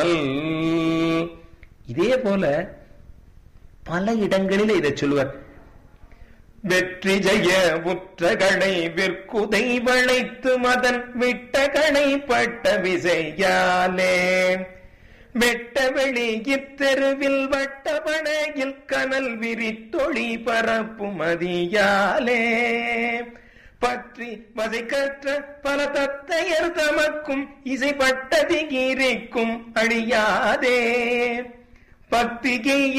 இதே போல பல இடங்களில் இதை சொல்லுவார் வெற்றி ஜெய உற்றகனை விற்குதை வளைத்து மதன் விட்டகனை பட்ட விசையாலே வெட்ட வெளி இத்தெருவில் வட்டபணையில் கனல் விரித்தொளி பரப்பும் மதியாலே பற்றி வதை கற்ற பல தத்தையர் தமக்கும் இசைப்பட்டதி கீரிக்கும் அழியாதே பக்திகை